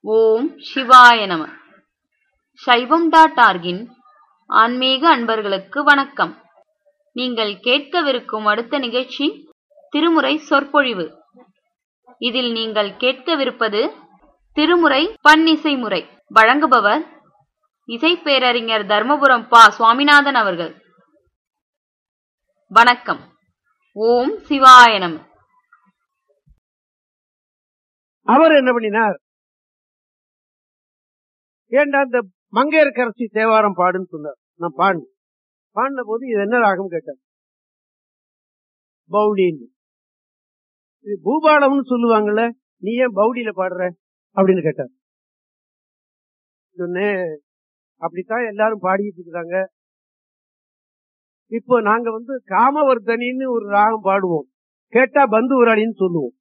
ஓம் சிவாய நம சைவம் டாட் ஆர்கின் ஆன்மீக அன்பர்களுக்கு வணக்கம் நீங்கள் கேட்கவிருக்கும் அடுத்த நிகழ்ச்சி திருமுறை சொற்பொழிவு இதில் நீங்கள் கேட்கவிருப்பது திருமுறை பன்னிசை முறை வழங்குபவர் இசைப்பேரறிஞர் தர்மபுரம் பா சுவாமிநாதன் அவர்கள் வணக்கம் ஓம் சிவாய நம அவர் என்ன பண்ணினார் ஏண்டா இந்த மங்கையர்கரசி தேவாரம் பாடுன்னு சொன்னார் நான் பாடினேன் பாடின போது இது என்ன ராகம் கேட்டார் பவுடின்னு இது பூபாலம்னு சொல்லுவாங்கல்ல நீ ஏன் பவுடியில பாடுற அப்படின்னு கேட்டார் சொன்னேன் அப்படித்தான் எல்லாரும் பாடிட்டு இருக்கிறாங்க இப்போ நாங்க வந்து காமவர்தனின்னு ஒரு ராகம் பாடுவோம் கேட்டா பந்து ஊராளின்னு சொல்லுவோம்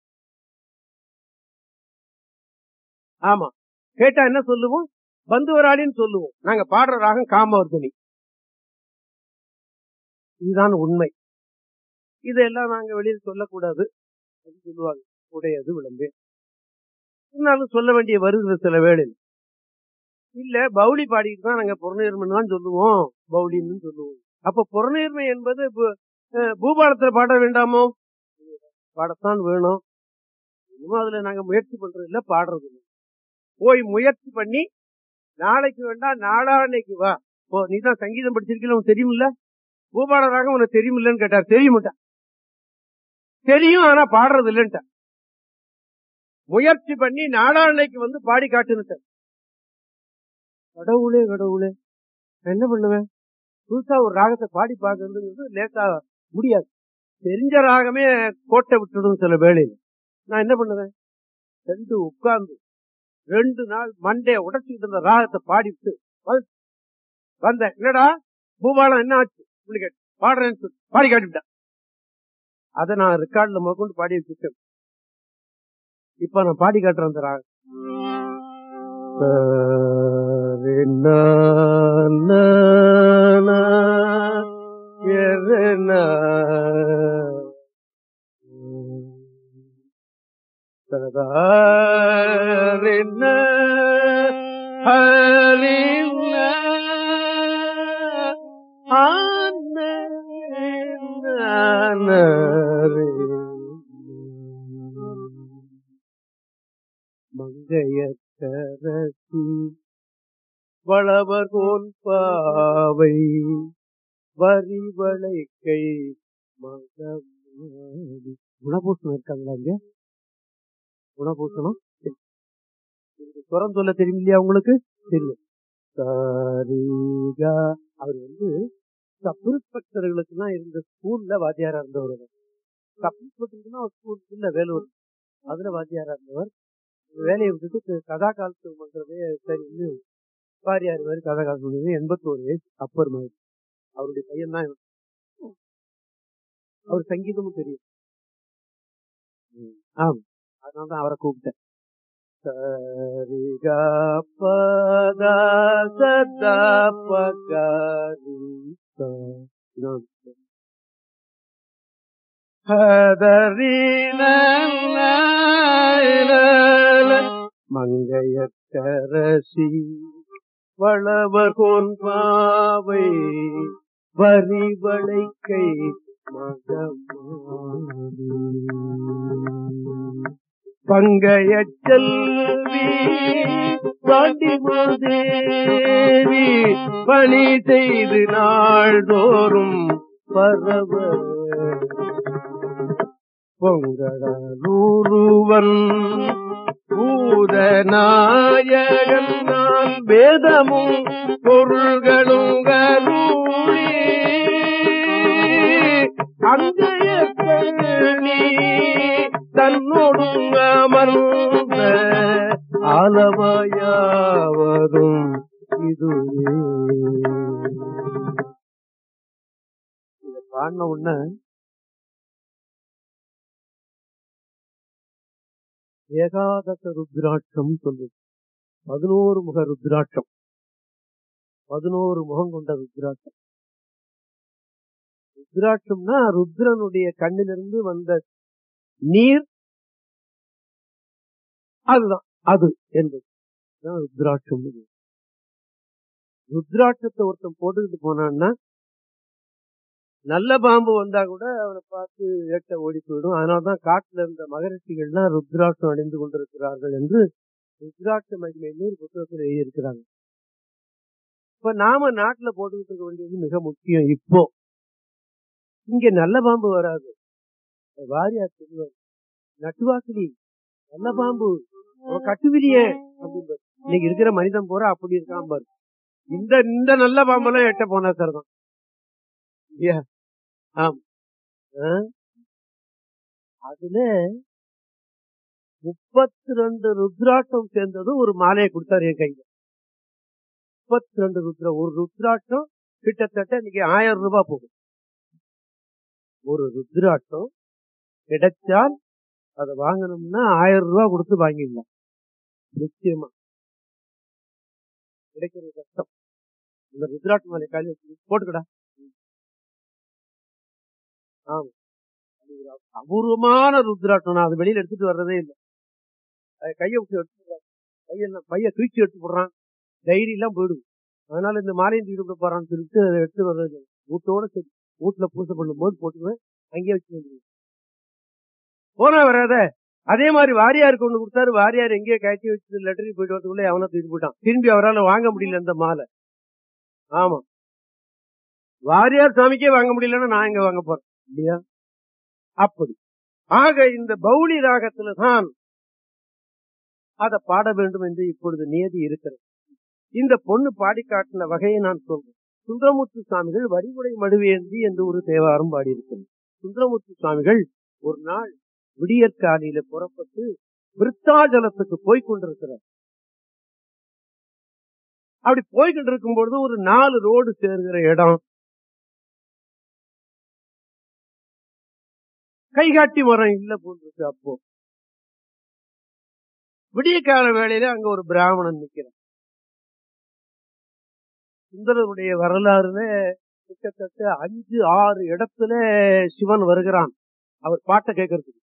ஆமா கேட்டா என்ன சொல்லுவோம் பந்துவராளின்னு சொல்லுவோம் நாங்க பாடுற ராகம் காமவர்தனி இதுதான் உண்மை இதெல்லாம் நாங்க வெளியில் சொல்லக்கூடாது அது சொல்லுவாங்க உடையது விளம்பே இருந்தாலும் சொல்ல வேண்டிய வருகிற சில வேளையில் இல்ல பவுளி பாடிட்டு தான் நாங்க புறநீர்மன் தான் சொல்லுவோம் பவுளின்னு சொல்லுவோம் அப்ப புறநீர்மை என்பது இப்ப, அஹ், பூபாலத்துல பாட வேண்டாமோ பாடத்தான் வேணும் இன்னும் அதுல நாங்க முயற்சி பண்றது இல்ல பாடுறது இல்ல போய் முயற்சி பண்ணி நாளைக்கு வேண்டாம் நாளான்னைக்கு வா ஓ நீ தான் சங்கீதம் படிச்சிருக்கீங்க உனக்கு தெரியுமில்ல பூபால ராகம் உனக்கு தெரியுமில்லன்னு கேட்டார் தெரியுமாட்டா தெரியும் ஆனா பாடுறது இல்லன்ட்டா முயற்சி பண்ணி நாளான்னைக்கு வந்து பாடி காட்டுன்னுட்டார் கடவுளே கடவுளே நான் என்ன பண்ணுவேன் புதுசா ஒரு ராகத்தை பாடி பார்க்கறதுங்கிறது லேட்டா முடியாது தெரிஞ்ச ராகமே கோட்டை விட்டுடும் சில வேளையில நான் என்ன பண்ணுவேன் ரெண்டு உட்கார்ந்து ரெண்டு நாள் மண்டே உடைச்சுக்கிட்டு இருந்த ராகத்தை பாடிவிட்டு வந்து- வந்தேன் என்னடா பூபாலம் என்ன ஆச்சு அப்படின்னு கேட்டு பாடுறேன்னு சொல்லி பாடி காட்டிவிட்டேன் அதை நான் ரெக்கார்ட்ல முதற்கொண்டு பாடி வச்சுட்டேன் இப்ப நான் பாடி காட்டுறேன் அந்த ராகம் சரி, நா, நா, நா, எரு, நா. சதாரின ஹரின மங்கையரசி வளவர் கோன் பாவை வரிவளை கை மகமாடி குணபூஷணம் இருக்காங்களா இங்க குணபூஷணம் சுரம் சொல்ல தெரியும் இல்லையா உங்களுக்கு தெரியும் சரிகா அவர் வந்து சப் இன்ஸ்பெக்டர்களுக்கு எல்லாம் இருந்த ஸ்கூல்ல வாத்தியாரா இருந்தவர் சப் இன்ஸ்பெக்டருக்குன்னா ஒரு ஸ்கூல் இல்ல வேலூர் அதுல வாத்தியாரா இருந்தவர் இந்த வேலையை விட்டுட்டு கதா காலத்து பண்றதே சரின்னு வாரியார் மாதிரி கதா காலத்து எண்பத்தோரு வயசு அப்பர் மாதிரி அவருடைய பையன் தான் இவன். அவர் சங்கீதமும் தெரியும் ம், ஆம் அதனாலதான் அவரை கூப்பிட்டேன் சரிகா பதா சதா பகாரி சா. இதான் ஹதரீன மங்கையக்கரசி வளவகோன் பாவை வரிவளை கை மகமாடி பங்கைய செல்வி பாட்டிமாதேவி பணி செய்து நாள்தோறும் பரவ பொங்கடலூருவன் பூதநாயகன் நான் வேதமும் பொருள்களும் கருளி அங்கைய கண்ணி தன்னோடும் அமர்ந்த ஆலமயாவதும் இதுவே இத பாடின உடனே ஏகாதச ருத்ராட்சம் சொல்லுது பதினோரு முக ருத்ராட்சம் பதினோரு முகம் கொண்ட ருத்ராட்சம் ருத்ராட்சம்னா ருத்ரனுடைய கண்ணிலிருந்து வந்த நீர் அதுதான் அது என்பது தான் ருத்ராட்சம் ருத்ராட்சத்தை ஒருத்தன் போட்டுக்கிட்டு போனான்னா நல்ல பாம்பு வந்தா கூட அவனை பார்த்து ஏட்ட ஓடி போயிடும் அதனாலதான் காட்டுல இருந்த மகரிஷிகள்லாம் ருத்ராட்சம் அடைந்து கொண்டிருக்கிறார்கள் என்று ருத்ராட்ச மகிமைன்னு ஒரு புத்தகத்தில் எழுதியிருக்கிறாங்க இப்ப நாம நாட்டுல போட்டுக்கிட்டு இருக்க வேண்டியது மிக முக்கியம் இப்போ இங்க நல்ல பாம்பு வராது வாரியார் சொல்லுவார் நட்டுவாக்கிலி நல்ல பாம்பு அவன் கட்டுவிலியே அப்படின்னு இன்னைக்கு இருக்கிற மனிதன் பூரா அப்படி இருக்கான் பாரு இந்த இந்த நல்ல பாம்பெல்லாம் எட்ட போனா தான் இல்லையா ஆம் ஆ? அதுல முப்பத்தி ரெண்டு ருத்ராட்டம் சேர்ந்தது ஒரு மாலையை கொடுத்தாரு என் கையில முப்பத்தி ரெண்டு ருத்ரா ஒரு ருத்ராட்டம் கிட்டத்தட்ட இன்னைக்கு ஆயிரம் ரூபாய் போகும் ஒரு ருத்ராட்டம் கிடைச்சால் அதை வாங்கணும்னா ஆயிரம் ரூபாய் கொடுத்து வாங்கிடலாம் நிச்சயமா கிடைக்கிறது கஷ்டம் இந்த ருத்ராட்ச மாலை கையில வச்சு போட்டுக்கடா ஆமா அது ஒரு அபூர்வமான ருத்ராட்டம் நான் அது வெளியில எடுத்துட்டு வர்றதே இல்லை அது கையை விட்டு எடுத்துடுறான் கையெல்லாம் பைய தூக்கி எடுத்து போடுறான் டைரி எல்லாம் போயிடுது அதனால இந்த மாலையும் தூக்கி விட போறான்னு சொல்லிட்டு அதை எடுத்து வர்றது இல்லை வீட்டோட சரி வீட்டுல பூசை பண்ணும் போது போட்டுக்குவேன் அங்கேயே வச்சு வந்துடுவேன் போனா வராத அதே மாதிரி வாரியாருக்கு ஒண்ணு கொடுத்தாரு வாரியார் எங்கேயோ கட்டி வச்சு லெட்டரி போயிட்டு வரதுக்குள்ள அவனை தூக்கி போயிட்டான் திரும்பி அவரால் வாங்க முடியல அந்த மாலை ஆமா வாரியார் சாமிக்கே வாங்க முடியலன்னா நான் எங்க வாங்க போறேன் இல்லையா அப்படி ஆக இந்த பௌளி ராகத்துல தான் அதை பாட வேண்டும் என்று இப்பொழுது நியதி இருக்கிறது இந்த பொண்ணு பாடி காட்டின வகையை நான் சொல்றேன் சுந்தரமூர்த்தி சுவாமிகள் வரிமுறை மடுவேந்தி என்று ஒரு தேவாரம் பாடியிருக்கிறது சுந்தரமூர்த்தி சுவாமிகள் ஒரு நாள் விடியற்காலையில புறப்பட்டு விருத்தாஜலத்துக்கு போய் கொண்டிருக்கிறார் அப்படி போய்கிட்டு இருக்கும் பொழுது ஒரு நாலு ரோடு சேர்கிற இடம் கைகாட்டி மரம் இல்ல போன்றிருக்கு அப்போ விடியக்கால வேளையில அங்க ஒரு பிராமணன் நிக்கிறான் சுந்தரருடைய வரலாறுல கிட்டத்தட்ட அஞ்சு ஆறு இடத்துல சிவன் வருகிறான் அவர் பாட்டை கேட்கறதுக்கு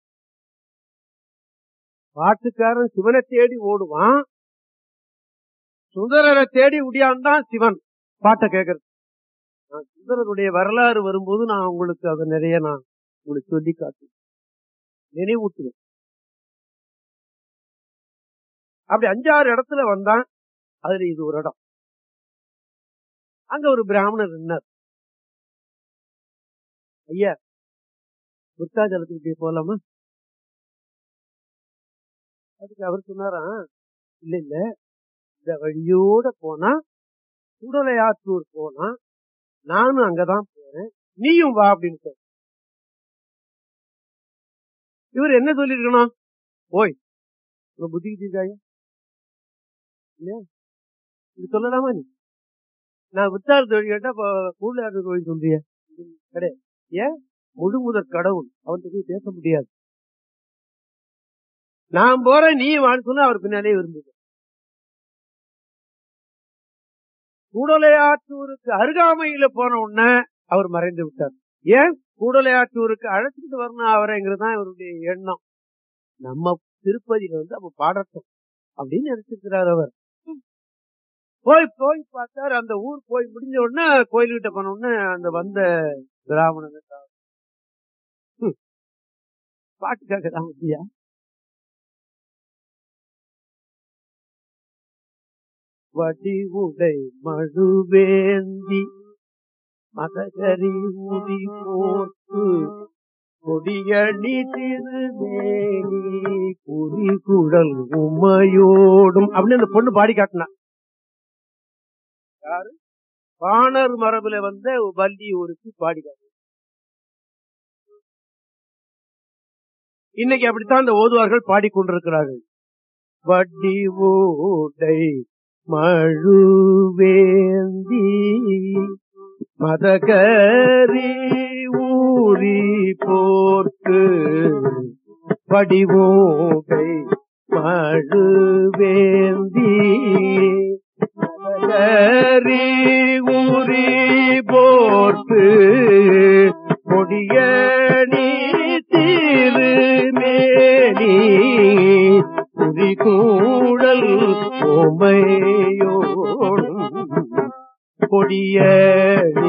பாட்டுக்காரன் சிவனை தேடி ஓடுவான் சுந்தரரை தேடி உடியான்தான் சிவன் பாட்டை கேட்கறது நான் சுந்தரருடைய வரலாறு வரும்போது நான் உங்களுக்கு அதை நிறைய நான் உங்களுக்கு சொல்லி காட்டு நினைவூட்டுவேன் அப்படி அஞ்சாறு இடத்துல வந்தான் அதுல இது ஒரு இடம் அங்க ஒரு பிராமணர் நின்னார் ஐயா விருத்தாஜலத்துக்கு போலாமா அதுக்கு அவர் சொன்னாராம் இல்ல இல்ல இந்த வழியோட போனா சுடலையாத்தூர் போனா நானும் அங்கதான் போறேன் நீயும் வா அப்படின்னு சொன்ன இவர் என்ன சொல்லிருக்கணும் ஓய் உங்க புத்திக்கு தீர்க்காங்க இல்லையா இது சொல்லலாமா நீ நான் வித்தார் தொழில் கேட்டா கூடுதலாட்டு தொழில் சொல்றிய கிடையாது ஏன் முழு முதற் கடவுள் அவர்கிட்ட போய் பேச முடியாது நான் போறேன் நீ வான்னு சொன்னா அவர் பின்னாலே இருந்தது கூடலையாற்றூருக்கு அருகாமையில போன உடனே அவர் மறைந்து விட்டார் ஏன் கூடலையாற்றூருக்கு அழைச்சிட்டு வரணும் அவரைங்கிறது தான் இவருடைய எண்ணம் நம்ம திருப்பதியில வந்து அப்ப பாடட்டும் அப்படின்னு நினைச்சிருக்கிறார் அவர் போய் போய் பார்த்தார் அந்த ஊர் போய் முடிஞ்ச உடனே கோயில்கிட்ட போன உடனே அந்த வந்த பிராமணன் பாட்டுக்காக தான் வந்தியா வடிவுடை மழுவேந்தி மதகரி உரி போட்டு கொடியணி திருமேனி புரிகுழல் உமையோடும் அப்படின்னு அந்த பொண்ணு பாடி காட்டினா யாரு பாணர் மரபுல வந்த வள்ளி ஊருக்கு பாடி காட்டினா இன்னைக்கு அப்படித்தான் அந்த ஓதுவார்கள் பாடிக்கொண்டிருக்கிறார்கள் வட்டி ஊடை மழுவேந்தி மதகரி ஊரி போர்த்து படிவோகை மழுவேந்தி மதகரி ஊரி போர்த்து கொடியணி திருமேனி குறி கூடல் ஓமையோடும் கொடிய நீ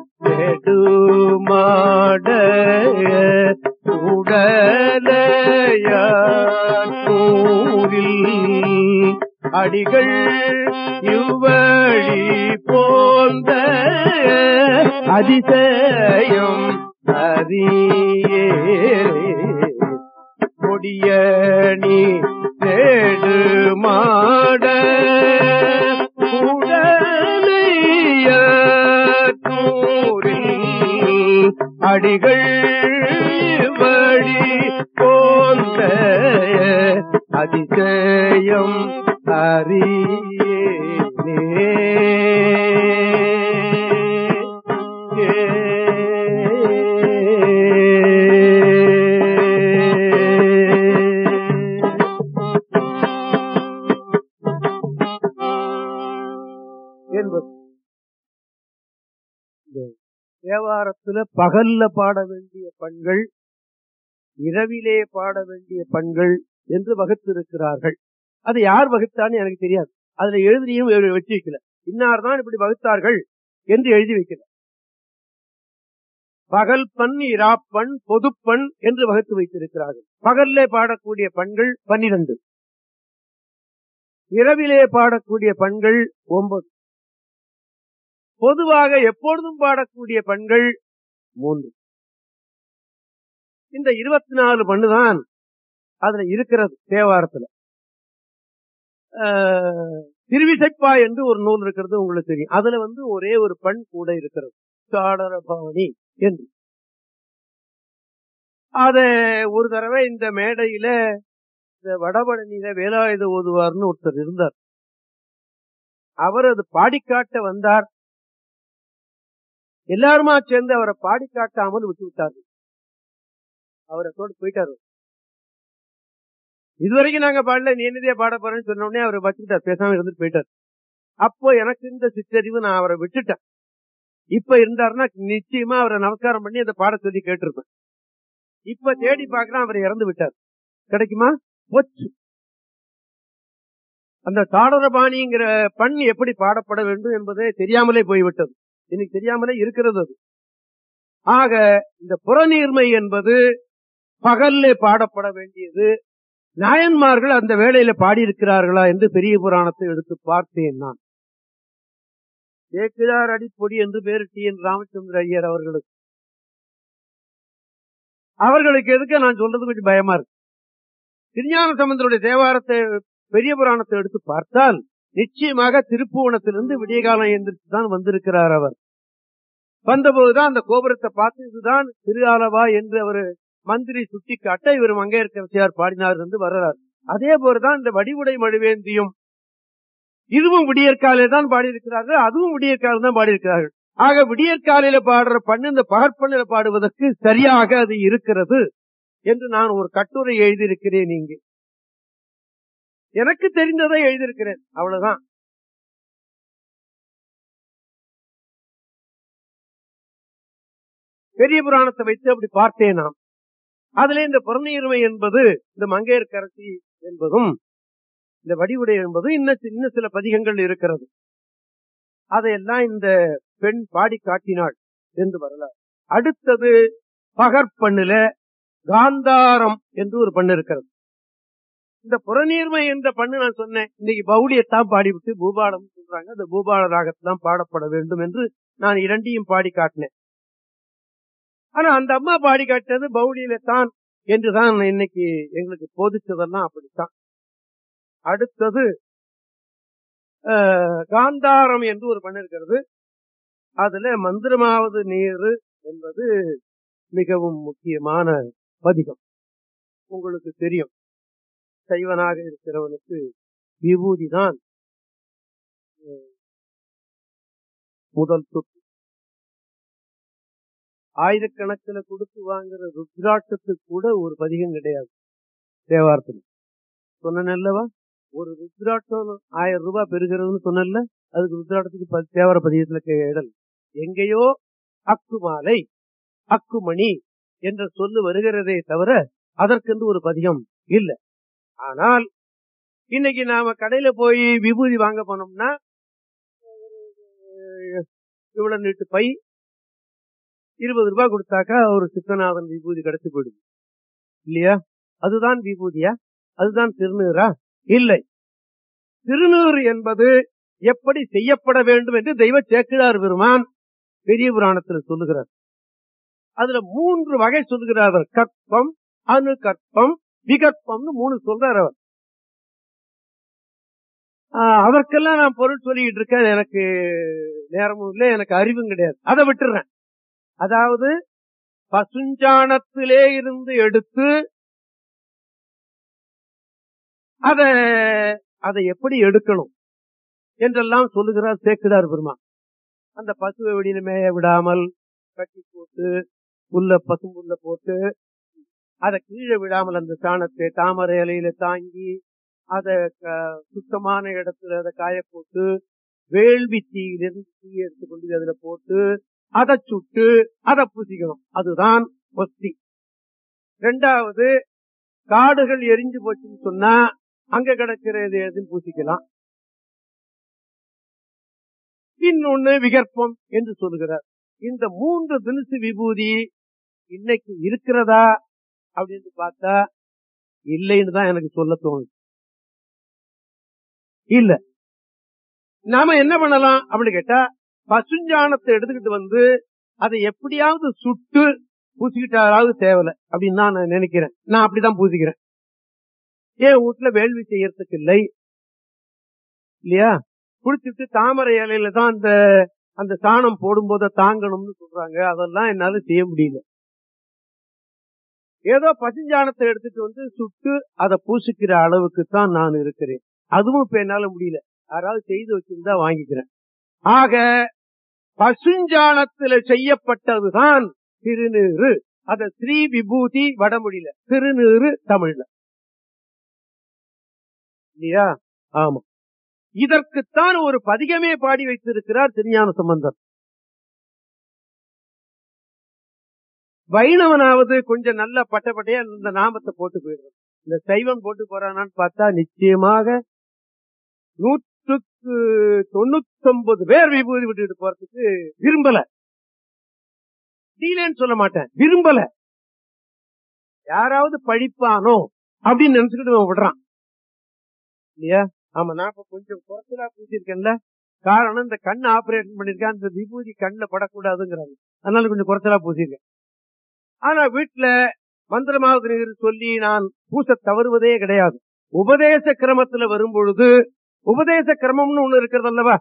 நெடுமாட உடலையூரில் அடிகள் இவ்வழி போந்த அதிசயம் அறியே கொடிய நீ தேடு மாட உடலையூரில் அடிகள் வழி போந்த அதிசயம் என்பது இந்த தேவாரத்துல பகல்ல பாட வேண்டிய பண்கள் இரவிலே பாட வேண்டிய பண்கள் என்று வகுத்திருக்கிறார்கள் அது யார் வகுத்தான்னு எனக்கு தெரியாது அதுல எழுதியும் வச்சு வைக்கல இன்னார் தான் இப்படி வகுத்தார்கள் என்று எழுதி வைக்கல பகல் பண் இராப்பண் பொதுப்பண் என்று வகுத்து வைத்திருக்கிறார்கள் பகல்லே பாடக்கூடிய பண்கள் பன்னிரண்டு இரவிலே பாடக்கூடிய பண்கள் ஒன்பது பொதுவாக எப்பொழுதும் பாடக்கூடிய பண்கள் மூன்று இந்த இருபத்தி நாலு பண்ணுதான் அதுல இருக்கிறது தேவாரத்துல திருவிசைப்பா என்று ஒரு நூல் இருக்கிறது உங்களுக்கு தெரியும் அதுல வந்து ஒரே ஒரு பண் கூட இருக்கிறது சாடரபாணி என்று அத ஒரு தடவை இந்த மேடையில இந்த வடபழனியில வேலாயுத ஓதுவார்னு ஒருத்தர் இருந்தார் அவர் அது பாடிக்காட்ட வந்தார் எல்லாருமா சேர்ந்து அவரை பாடிக்காட்டாமல் விட்டு விட்டார்கள் அவரை தோடு போயிட்டாரு இதுவரைக்கும் நாங்க பாடல நீ என்னதே பாட போறேன்னு சொன்ன உடனே அவரை வச்சுக்கிட்டார் பேசாம இருந்துட்டு போயிட்டார் அப்போ எனக்கு இந்த சிற்றறிவு நான் அவரை விட்டுட்டேன் இப்ப இருந்தாருன்னா நிச்சயமா அவரை நமஸ்காரம் பண்ணி அந்த பாட சொல்லி கேட்டிருப்பேன் இப்ப தேடி பாக்குறேன் அவர் இறந்து விட்டார் கிடைக்குமா போச்சு அந்த தாடரபாணிங்கிற பண் எப்படி பாடப்பட வேண்டும் என்பதே தெரியாமலே போய்விட்டது இன்னைக்கு தெரியாமலே இருக்கிறது அது ஆக இந்த புறநீர்மை என்பது பகல்ல பாடப்பட வேண்டியது நாயன்மார்கள் அந்த வேளையில பாடியிருக்கிறார்களா என்று பெரிய புராணத்தை எடுத்து பார்த்தேன் நான் சேக்கிழார் அடிப்பொடி என்று பேரு டி என் ராமச்சந்திர ஐயர் அவர்களுக்கு அவர்களுக்கு எதுக்கு நான் சொல்றது கொஞ்சம் பயமா இருக்கு திருஞான சம்பந்தருடைய தேவாரத்தை பெரிய புராணத்தை எடுத்து பார்த்தால் நிச்சயமாக திருப்புவனத்திலிருந்து விடிய காலம் எந்திரிச்சு தான் வந்திருக்கிறார் அவர் வந்தபோதுதான் அந்த கோபுரத்தை பார்த்து இதுதான் திரு ஆலவா என்று அவர் மந்திரி சுட்டி காட்ட இவர் மங்கையர்கரசியார் பாடினார் என்று வர்றார் அதே போலதான் இந்த வடிவுடை மழுவேந்தியும் இதுவும் விடியற்காலே தான் பாடியிருக்கிறார்கள் அதுவும் விடியற்காலம் தான் பாடியிருக்கிறார்கள் ஆக விடியற்காலையில பாடுற பண்ணு இந்த பகற்பண்ணில பாடுவதற்கு சரியாக அது இருக்கிறது என்று நான் ஒரு கட்டுரை எழுதியிருக்கிறேன் இங்கே எனக்கு தெரிந்ததை எழுதியிருக்கிறேன் அவ்வளவுதான் பெரிய புராணத்தை வைத்து அப்படி பார்த்தேன் நாம் அதுல இந்த புறநீர்மை என்பது இந்த மங்கையர்கரசி என்பதும் இந்த வடிவுடை என்பது இன்னும் இன்னும் சில பதிகங்கள் இருக்கிறது அதையெல்லாம் இந்த பெண் பாடி காட்டினாள் என்று வரலாறு அடுத்தது பகற்பண்ணுல காந்தாரம் என்று ஒரு பண்ணு இருக்கிறது இந்த புறநீர்மை என்ற பண்ணு நான் சொன்னேன் இன்னைக்கு பௌடியத்தான் பாடிவிட்டு பூபாலம் சொல்றாங்க அந்த பூபால ராகத்தான் பாடப்பட வேண்டும் என்று நான் இரண்டையும் பாடி காட்டினேன் ஆனா அந்த அம்மா பாடி காட்டினது பௌடியில தான் என்றுதான் இன்னைக்கு எங்களுக்கு போதிச்சதெல்லாம் அப்படித்தான் அடுத்தது காந்தாரம் என்று ஒரு பண்ணு இருக்கிறது அதுல மந்திரமாவது நீர் என்பது மிகவும் முக்கியமான பதிகம் உங்களுக்கு தெரியும் சைவனாக இருக்கிறவனுக்கு விபூதி தான் முதல் சொத்து ஆயிரக்கணக்கில் கொடுத்து வாங்குற ருத்ராட்சத்துக்கு கூட ஒரு பதிகம் கிடையாது தேவாரத்தில் சொன்னல்லவா ஒரு ருத்ராட்சம் ஆயிரம் ரூபாய் பெறுகிறதுன்னு சொன்னல அதுக்கு ருத்ராட்டத்துக்கு தேவார பதிகத்துல இடல் எங்கேயோ அக்குமாலை அக்குமணி என்ற சொல்லு வருகிறதே தவிர அதற்கென்று ஒரு பதிகம் இல்லை ஆனால் இன்னைக்கு நாம கடையில போய் விபூதி வாங்க போனோம்னா இவ்வளவு நீட்டு பை இருபது ரூபாய் கொடுத்தாக்கா ஒரு சித்தநாதன் விபூதி கிடைச்சு போயிடுது இல்லையா அதுதான் விபூதியா அதுதான் திருநீரா இல்லை திருநீர் என்பது எப்படி செய்யப்பட வேண்டும் என்று தெய்வ சேக்கிழார் பெருமான் பெரிய புராணத்தில் சொல்லுகிறார் அதுல மூன்று வகை சொல்லுகிறார் அவர் கற்பம் அணு கற்பம் விகற்பம்னு மூணு சொல்றார் அவர் ஆஹ் அதற்கெல்லாம் நான் பொருள் சொல்லிட்டு இருக்கேன் எனக்கு நேரமும் இல்லை எனக்கு அறிவும் கிடையாது அதை விட்டுறேன் அதாவது பசுஞ்சாணத்திலே இருந்து எடுத்து அத அதை எப்படி எடுக்கணும் என்றெல்லாம் சொல்லுகிறார் சேக்கிடார் பெருமா அந்த பசுவை வெளியில மேய விடாமல் கட்டி போட்டு புல்ல பசும்புல்ல போட்டு அதை கீழே விடாமல் அந்த சாணத்தை தாமரை இலையில தாங்கி அதை சுத்தமான இடத்துல அதை காய போட்டு வேள்வி தீயிலிருந்து தீ எடுத்து கொண்டு அதுல போட்டு அதை சுட்டு அதை பூசிக்கணும் அதுதான் ஒஸ்தி ரெண்டாவது காடுகள் எரிஞ்சு போச்சுன்னு சொன்னா அங்க கிடக்கிறது எதுவும் பூசிக்கலாம் இன்னொன்னு விகற்பம் என்று சொல்லுகிறார் இந்த மூன்று தினசு விபூதி இன்னைக்கு இருக்கிறதா அப்படின்னு பார்த்தா இல்லைன்னு தான் எனக்கு சொல்ல தோணுது இல்ல நாம என்ன பண்ணலாம் அப்படின்னு கேட்டா பசுஞ்சாணத்தை எடுத்துக்கிட்டு வந்து அதை எப்படியாவது சுட்டு பூசிக்கிட்டாவது தேவையில்ல அப்படின்னு தான் நான் நினைக்கிறேன் நான் அப்படிதான் பூசிக்கிறேன் ஏன் வீட்டுல வேள்வி செய்யறதுக்கு இல்லை இல்லையா குடிச்சிட்டு தாமரை இலையில தான் அந்த அந்த சாணம் போடும்போது தாங்கணும்னு சொல்றாங்க அதெல்லாம் என்னால செய்ய முடியல ஏதோ பசுஞ்சாணத்தை எடுத்துட்டு வந்து சுட்டு அதை பூசிக்கிற அளவுக்கு தான் நான் இருக்கிறேன் அதுவும் இப்ப என்னால முடியல யாராவது செய்து வச்சிருந்தா வாங்கிக்கிறேன் ஆக பசுஞ்சாணத்துல செய்யப்பட்டதுதான் திருநீறு அத ஸ்ரீ விபூதி வடமொழியில திருநீறு தமிழ்ல இல்லையா ஆமா இதற்குத்தான் ஒரு பதிகமே பாடி வைத்திருக்கிறார் திருஞான சம்பந்தர் வைணவனாவது கொஞ்சம் நல்ல பட்டப்பட்டையா இந்த நாமத்தை போட்டு போயிடுறான் இந்த சைவம் போட்டு போறானான்னு பார்த்தா நிச்சயமாக நூற்றுக்கு தொண்ணூத்தி ஒன்பது பேர் விபூதி விட்டுட்டு போறதுக்கு விரும்பல தீலேன்னு சொல்ல மாட்டேன் விரும்பல யாராவது பழிப்பானோ அப்படின்னு நினைச்சுக்கிட்டு விடுறான் இல்லையா ஆமா நான் இப்ப கொஞ்சம் குறைச்சலா பூசிருக்கேன்ல காரணம் இந்த கண் ஆபரேஷன் பண்ணிருக்கேன் அந்த விபூதி கண்ணுல படக்கூடாதுங்கிறாங்க அதனால கொஞ்சம் குறைச்சலா பூசிருக்கேன் ஆனா வீட்டுல மந்திரமாவது நீர் சொல்லி நான் பூச தவறுவதே கிடையாது உபதேச கிரமத்துல வரும் பொழுது உபதேச கிரமம்னு ஒண்ணு இருக்கிறது அல்லவா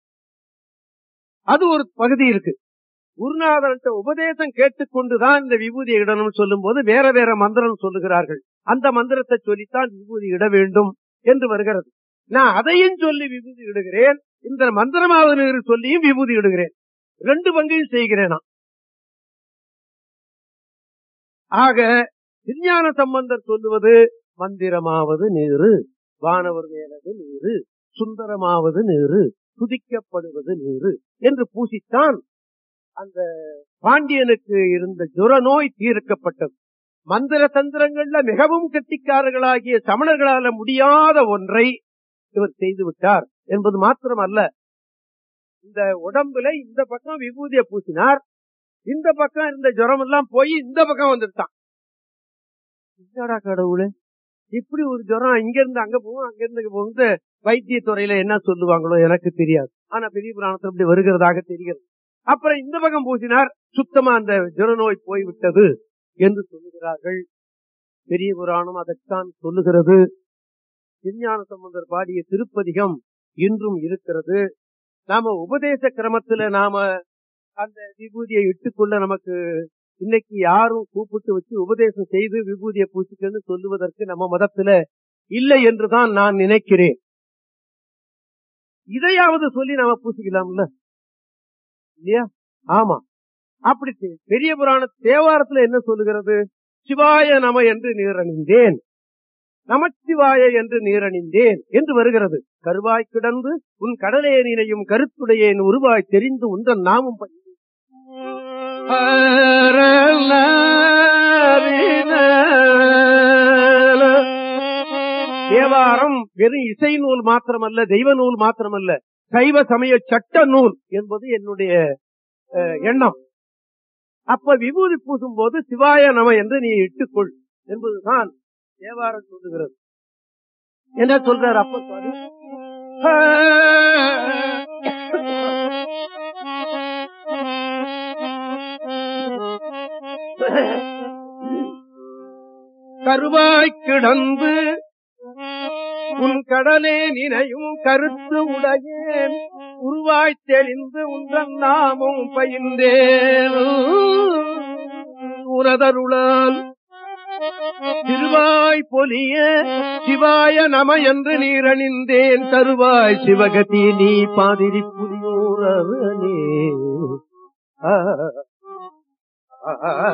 அது ஒரு பகுதி இருக்கு குருநாதன்ட்ட உபதேசம் கேட்டுக்கொண்டுதான் இந்த விபூதி இடணும்னு சொல்லும் போது வேற வேற மந்திரம் சொல்லுகிறார்கள் அந்த மந்திரத்தை சொல்லித்தான் விபூதி இட வேண்டும் என்று வருகிறது நான் அதையும் சொல்லி விபூதி இடுகிறேன் இந்த மந்திரமாவது சொல்லியும் விபூதி இடுகிறேன் ரெண்டு பங்கையும் செய்கிறேன் நான் ஆக விஞ்ஞான சம்பந்தர் சொல்லுவது மந்திரமாவது நீரு வானவர் மேலது நீரு சுந்தரமாவது நீரு துதிக்கப்படுவது நீரு என்று பூசித்தான் அந்த பாண்டியனுக்கு இருந்த ஜுர நோய் தீர்க்கப்பட்டது மந்திர தந்திரங்கள்ல மிகவும் கெட்டிக்காரர்களாகிய சமணர்களால முடியாத ஒன்றை இவர் செய்து விட்டார் என்பது மாத்திரம் அல்ல இந்த உடம்புல இந்த பக்கம் விபூதிய பூசினார் இந்த பக்கம் இருந்த ஜுரம் எல்லாம் போய் இந்த பக்கம் வந்துட்டான் என்னடா கடவுளே இப்படி ஒரு ஜுரம் இங்க இருந்து அங்க போகும் அங்க இருந்து இங்க போகும் வைத்திய துறையில என்ன சொல்லுவாங்களோ எனக்கு தெரியாது ஆனா பெரிய புராணத்தில் இப்படி வருகிறதாக தெரிகிறது அப்புறம் இந்த பக்கம் பூசினார் சுத்தமா அந்த ஜுர நோய் போய்விட்டது என்று சொல்லுகிறார்கள் பெரிய புராணம் அதைத்தான் சொல்லுகிறது விஞ்ஞான சம்பந்தர் பாடிய திருப்பதிகம் இன்றும் இருக்கிறது நாம உபதேச கிரமத்துல நாம அந்த விபூதியை இட்டுக்கொள்ள நமக்கு இன்னைக்கு யாரும் கூப்பிட்டு வச்சு உபதேசம் செய்து விபூதியை பூசிக்கன்னு சொல்லுவதற்கு நம்ம மதத்துல இல்லை என்றுதான் நான் நினைக்கிறேன் இதையாவது சொல்லி நாம பூசிக்கலாம்ல இல்லையா ஆமா அப்படி பெரிய புராண தேவாரத்துல என்ன சொல்லுகிறது சிவாய நம என்று நீரணிந்தேன் நமச்சிவாய என்று நீரணிந்தேன் என்று வருகிறது கருவாய் கிடந்து உன் கடலேனினையும் கருத்துடையேன் உருவாய் தெரிந்து உந்தன் நாமும் தேவாரம் வெறும் இசை நூல் மாத்திரமல்ல தெய்வ நூல் மாத்திரமல்ல சைவ சமய சட்ட நூல் என்பது என்னுடைய அஹ், எண்ணம் அப்ப விபூதி பூசும் போது சிவாய நம என்று நீ இட்டுக்கொள் என்பதுதான் தேவாரம் சொல்லுகிறது என்ன சொல்றார் அப்ப சுவாமி கருவாய் கிடந்து உன் கடலே நினையும் கருத்து உடையேன் உருவாய் தெளிந்து உன்றன் நாமும் பயின்றேன் உரதருளால் திருவாய் பொலிய சிவாய நம என்று நீரணிந்தேன் தருவாய் சிவகதி நீ பாதிரி புரியூரவனே ஆ, ஆ,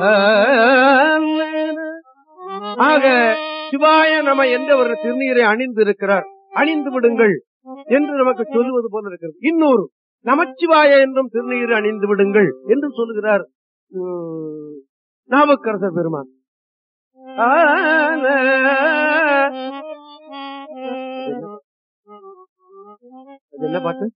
ஆக சிவாய நம என்ற ஒரு திருநீரை அணிந்து இருக்கிறார் அணிந்து விடுங்கள் என்று நமக்கு சொல்லுவது போல இருக்கிறது இன்னொரு நமச்சிவாய என்றும் திருநீர் அணிந்து விடுங்கள் என்று சொல்லுகிறார் உம், நாவுக்கரசர் பெருமான் ஆன. அது என்ன பாட்டு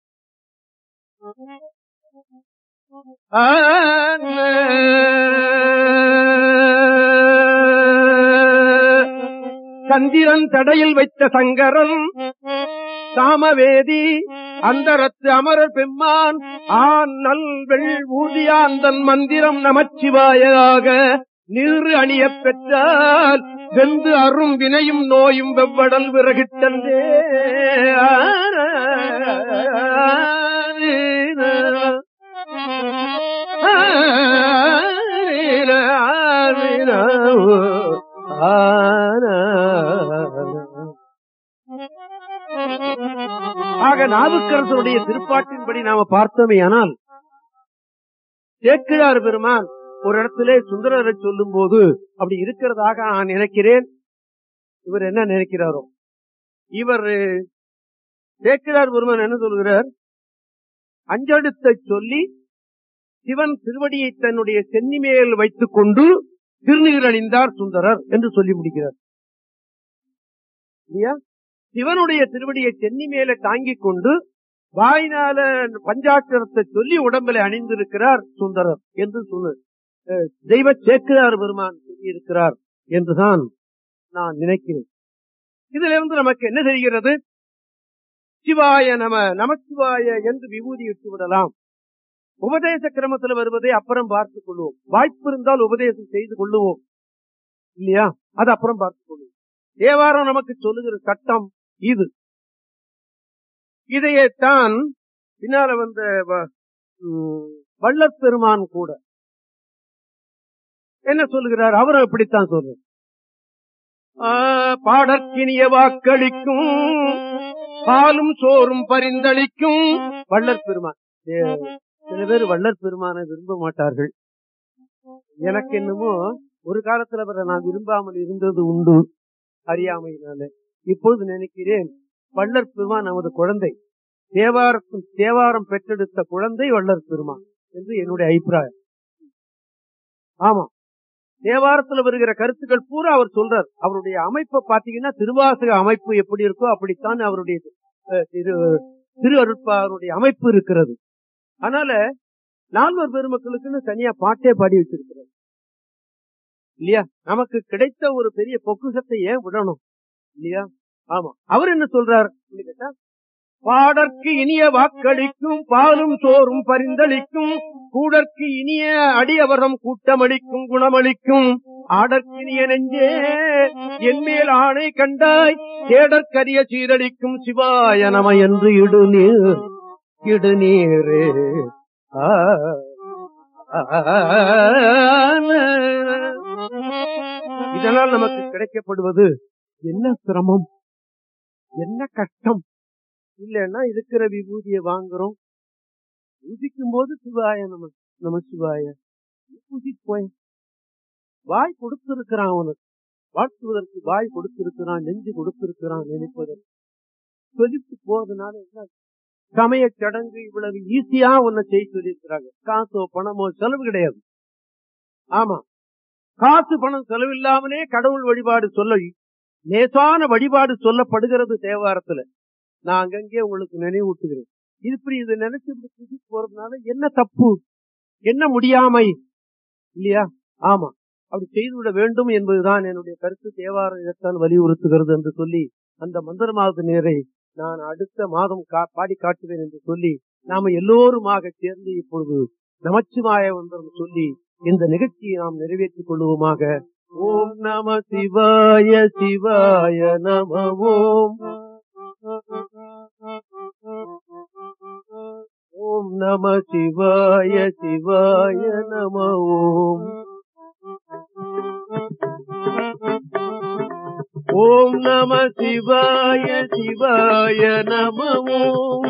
சந்திரன் தடையில் வைத்த சங்கரன் சாமவேதி அந்தரத்து அமரர் பெம்மான் ஆன் நல் வெள் ஊதியாந்தன் மந்திரம் நமச்சிவாயாக நீரு அணியப் பெற்றால் வெந்து அரும் வினையும் நோயும் வெவ்வடல் விறகிட்டந்தே ஆக நாவுக்கரசருடைய திருப்பாட்டின்படி நாம பார்த்தோமே ஆனால் சேக்கிழார் பெருமான் ஒரு இடத்திலே சுந்தரரை சொல்லும் போது அப்படி இருக்கிறதாக நான் நினைக்கிறேன் இவர் என்ன நினைக்கிறாரோ இவர் சேக்கிழார் பெருமான் என்ன சொல்கிறார் அஞ்செழுத்தை சொல்லி சிவன் திருவடியை தன்னுடைய சென்னி மேல் வைத்துக் கொண்டு திருநீர் அணிந்தார் சுந்தரர் என்று சொல்லி முடிக்கிறார் இல்லையா சிவனுடைய திருவடியை சென்னி மேல தாங்கிக் கொண்டு வாயினால பஞ்சாட்சரத்தை சொல்லி உடம்பில அணிந்திருக்கிறார் சுந்தரர் என்று சொல்லு அஹ், தெய்வ சேக்கிரார் பெருமான் சொல்லியிருக்கிறார் என்றுதான் நான் நினைக்கிறேன் இதுல இருந்து நமக்கு என்ன தெரிகிறது சிவாய நம நமச்சிவாய என்று விபூதி இட்டு விடலாம் உபதேச கிரமத்தில் வருவதை அப்புறம் பார்த்துக் கொள்வோம் வாய்ப்பு இருந்தால் உபதேசம் செய்து கொள்ளுவோம் இல்லையா அது அப்புறம் பார்த்துக் கொள்வோம் தேவாரம் நமக்கு சொல்லுகிற சட்டம் இது இதையேத்தான் பின்னால வந்த வ- ம், வள்ளற் பெருமான் கூட என்ன சொல்லுகிறார் அவரும் இப்படித்தான் சொல்றார் ஆ, பாடற்கினிய வாக்களிக்கும் பாலும் சோறும் பரிந்தளிக்கும் வள்ளற் பெருமான் ஏ, சில பேர் வள்ளற் பெருமானை விரும்ப மாட்டார்கள் எனக்கு என்னமோ ஒரு காலத்துல அவரை நான் விரும்பாமல் இருந்தது உண்டு அறியாமையினால இப்பொழுது நினைக்கிறேன் வள்ளற் பெருமான் நமது குழந்தை தேவாரத்தும் தேவாரம் பெற்றெடுத்த குழந்தை வள்ளற் பெருமான் என்று என்னுடைய அபிப்பிராயம் ஆமா தேவாரத்துல வருகிற கருத்துக்கள் பூரா அவர் சொல்றார் அவருடைய அமைப்பை பாத்தீங்கன்னா திருவாசக அமைப்பு எப்படி இருக்கோ அப்படித்தான் அவருடைய அஹ், திரு திரு அருட்பாருடைய அமைப்பு இருக்கிறது அதனால நால்வர் பெருமக்களுக்குன்னு தனியா பாட்டே பாடி வச்சிருக்கிறார் இல்லையா நமக்கு கிடைத்த ஒரு பெரிய பொக்குஷத்தை ஏன் விடணும் இல்லையா ஆமா அவர் என்ன சொல்றார் அப்படின்னு கேட்டா பாடற்கு இனிய வாக்களிக்கும் பாலும் சோறும் பரிந்தளிக்கும் கூடற்கு இனிய அடியவரம் கூட்டமளிக்கும் குணமளிக்கும் ஆடற்கினிய நெஞ்சே என்மேல் ஆணை கண்டாய் தேடற்கரிய சீரழிக்கும் சிவாய நம என்று இடுநீர் இடுநீரே ஆ, இதனால் நமக்கு கிடைக்கப்படுவது என்ன சிரமம் என்ன கஷ்டம் இல்லைன்னா இருக்கிற விபூதியை வாங்குறோம் பூஜிக்கும் போது சிவாய நம நம சிவாய பூஜிக்கு போய் வாய் கொடுத்திருக்கிறான் அவனுக்கு வாழ்த்துவதற்கு வாய் கொடுத்திருக்கிறான் நெஞ்சு கொடுத்திருக்கிறான் நினைப்பதற்கு சொல்லிட்டு போறதுனால என்ன சமய சடங்கு இவ்வளவு ஈஸியா உன்னை செய்ய சொல்லியிருக்கிறாங்க காசோ பணமோ செலவு கிடையாது ஆமா காசு பணம் செலவில்லாமலே கடவுள் வழிபாடு சொல்ல லேசான வழிபாடு சொல்லப்படுகிறது தேவாரத்துல நான் அங்கங்கே உங்களுக்கு நினைவூட்டுகிறேன் இது இப்படி இதை நினைச்சு இப்படி புதி போறதுனால என்ன தப்பு என்ன முடியாமை இல்லையா ஆமா அப்படி செய்துவிட வேண்டும் என்பதுதான் என்னுடைய கருத்து தேவாரம் இதைத்தான் வலியுறுத்துகிறது என்று சொல்லி அந்த மந்திரமாவது நேரை நான் அடுத்த மாதம் கா- பாடி காட்டுவேன் என்று சொல்லி நாம எல்லோருமாக சேர்ந்து இப்பொழுது நமச்சிவாய மந்திரம் சொல்லி இந்த நிகழ்ச்சியை நாம் நிறைவேற்றிக் கொள்வோமாக ஓம் நம சிவாய சிவாய நம ஓம் ஓம் நம சிவாய சிவாய நம ஓம் ஓம் நம சிவாய சிவாய நம ஓம்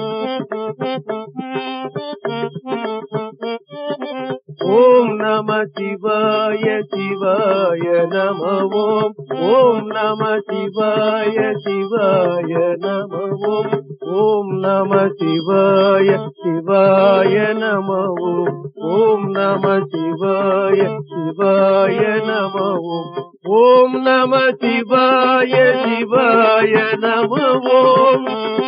ஓம் நம சிவாய சிவாய நம ஓம் ஓம் நம சிவாய சிவாய நம ஓம் ஓம் நம சிவாய சிவாய நம ஓம் ஓம் நம சிவாய சிவாய நம ஓம் ஓம் நம சிவாய சிவாய நம ஓம்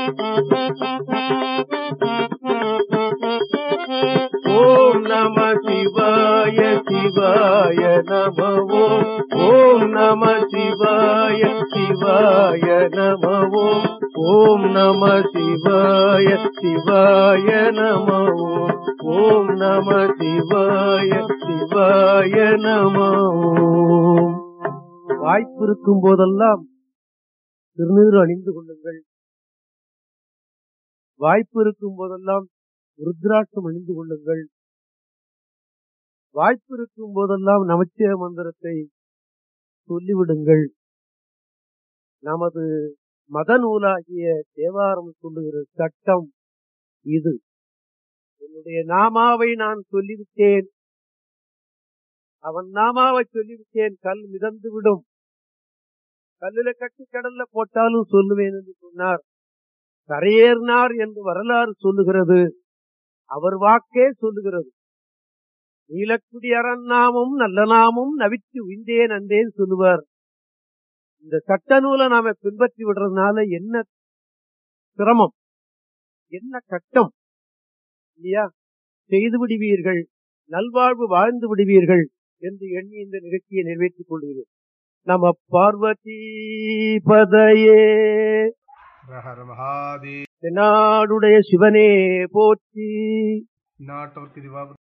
ஓம் நம சிவாய சிவாய நம ஓம் ஓம் நம சிவாய சிவாய நம ஓம் ஓம் நம சிவாய சிவாய நம ஓம் ஓம் நம சிவாய சிவாய நம ஓம் வாய்ப்பு இருக்கும் போதெல்லாம் திருநீறு அணிந்து கொள்ளுங்கள் வாய்ப்பு இருக்கும் போதெல்லாம் ருத்ராட்சம் அணிந்து கொள்ளுங்கள் வாய்ப்பு இருக்கும் போதெல்லாம் நமச்சிய மந்திரத்தை சொல்லிவிடுங்கள் நமது மத நூலாகிய தேவாரம் சொல்லுகிற சட்டம் இது என்னுடைய நாமாவை நான் சொல்லிவிட்டேன் அவன் நாமாவை சொல்லிவிட்டேன் கல் மிதந்து விடும் கல்லுல கட்டி கடல்ல போட்டாலும் சொல்லுவேன் என்று சொன்னார் கரையேறினார் என்று வரலாறு சொல்லுகிறது அவர் வாக்கே சொல்லுகிறது நீலக்குடி அரண்நாமும் நல்ல நாமும் நவித்து உய்ந்தேன் அந்தேன் சொல்லுவார் இந்த சட்ட நூலை நாம பின்பற்றி விடுறதுனால என்ன சிரமம் என்ன கட்டம் இல்லையா செய்து விடுவீர்கள் நல்வாழ்வு வாழ்ந்து விடுவீர்கள் என்று எண்ணி இந்த நிகழ்ச்சியை நிறைவேற்றிக் கொள்கிறேன் நம பார்வதி பதையே ஹர மகாதேவ் நாடுடைய சிவனே போற்றி நாட்டவர்க்கு திவாப